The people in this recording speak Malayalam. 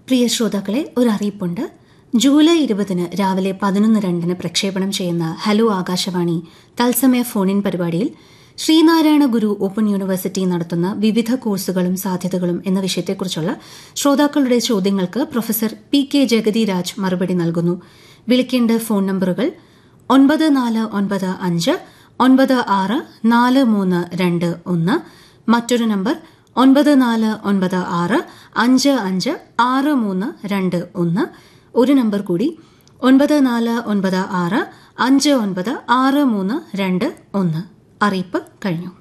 പ്രിയ ശ്രോതാക്കളെ ഒരു അറിയിപ്പുണ്ട് ജൂലൈ ഇരുപതിന് രാവിലെ പതിനൊന്ന് രണ്ടിന് പ്രക്ഷേപണം ചെയ്യുന്ന ഹലോ ആകാശവാണി തത്സമയ ഫോണിൻ പരിപാടിയിൽ ശ്രീനാരായണ ഗുരു ഓപ്പൺ യൂണിവേഴ്സിറ്റി നടത്തുന്ന വിവിധ കോഴ്സുകളും സാധ്യതകളും എന്ന വിഷയത്തെക്കുറിച്ചുള്ള ശ്രോതാക്കളുടെ ചോദ്യങ്ങൾക്ക് professor P K Jagathy Raj മറുപടി നൽകുന്നു വിളിക്കേണ്ട ഫോൺ നമ്പറുകൾ ഒൻപത് നാല് ഒൻപത് അഞ്ച് ഒൻപത് ആറ് നാല് മൂന്ന് രണ്ട് ഒന്ന് മറ്റൊരു നമ്പർ ഒൻപത് നാല് ഒൻപത് ആറ് അഞ്ച് അഞ്ച് ആറ് മൂന്ന് രണ്ട് ഒന്ന് ഒരു നമ്പർ കൂടി ഒൻപത് നാല് ഒൻപത് ആറ് അഞ്ച് ഒൻപത് ആറ് മൂന്ന് രണ്ട് ഒന്ന് അറിയിപ്പ് കഴിഞ്ഞു